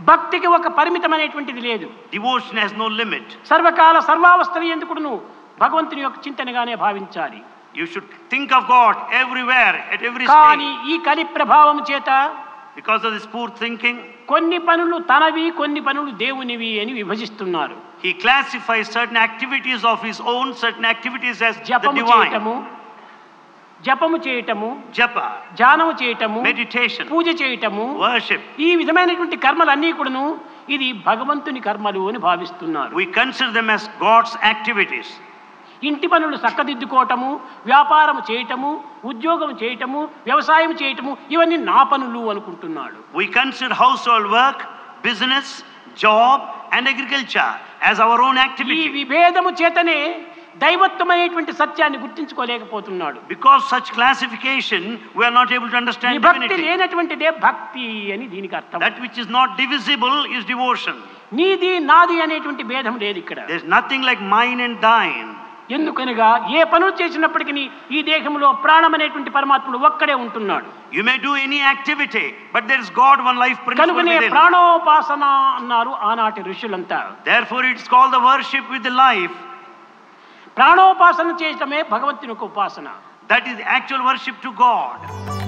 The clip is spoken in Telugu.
భక్తికి ఒక పరిమితమైనటువంటిది లేదు Devotion has no limit. సర్వకాల సర్వావస్థలు ఎందుకును భగవంతుని యొక్క చింతనగానే భావించాలి You should think of God everywhere, at every కానీ stage. ఈ కలి ప్రభావం చేత Because of this poor thinking, కొన్ని పనులు తనవి కొన్ని పనులు దేవునివి అని విభజిస్తున్నారు he classifies certain activities of his own, certain activities as the జపము divine. చేయటము జపము చేయటము Japa, ధ్యానము చేయటము meditation, పూజ చేయటము worship. ఈ విధమైనటువంటి కర్మలన్నీ కూడాను ఇది భగవంతుని కర్మలు అని భావిస్తున్నారు We consider them as God's activities. ఇంటి పనులు చక్కదిద్దుకోవటము వ్యాపారం చేయటము ఉద్యోగం చేయటము వ్యవసాయం చేయటము ఇవన్నీ నా పనులు అనుకుంటున్నాడు We consider household work, business, job, and agriculture as our own ఈ activity. విభేదము చేతనే దైవత్వమైనటువంటి సత్యాన్ని గుర్తించుకోలేకపోతున్నాడు Because such classification, we are not able to understand విభక్తి divinity. లేనటువంటిదే భక్తి అని దీనికి అర్థం That which is not divisible is devotion. నీది నాది అనేటువంటి భేదం లేదు ఇక్కడ There's nothing like mine and thine. ఎందుకనగా ఏ పనులు చేసినప్పటికీ ఈ దేహంలో ప్రాణం అనేటువంటి పరమాత్ముడు ఒక్కడే ఉంటున్నాడు You may do any activity, but there is God, one life principle కనుకనే within. ప్రాణోపాసన అన్నారు ఆనాటి ఋషులంతా Therefore, it's called the worship with the life. ప్రాణోపాసన చేయటమే భగవంతుని యొక్క ఉపాసన That is actual worship to God.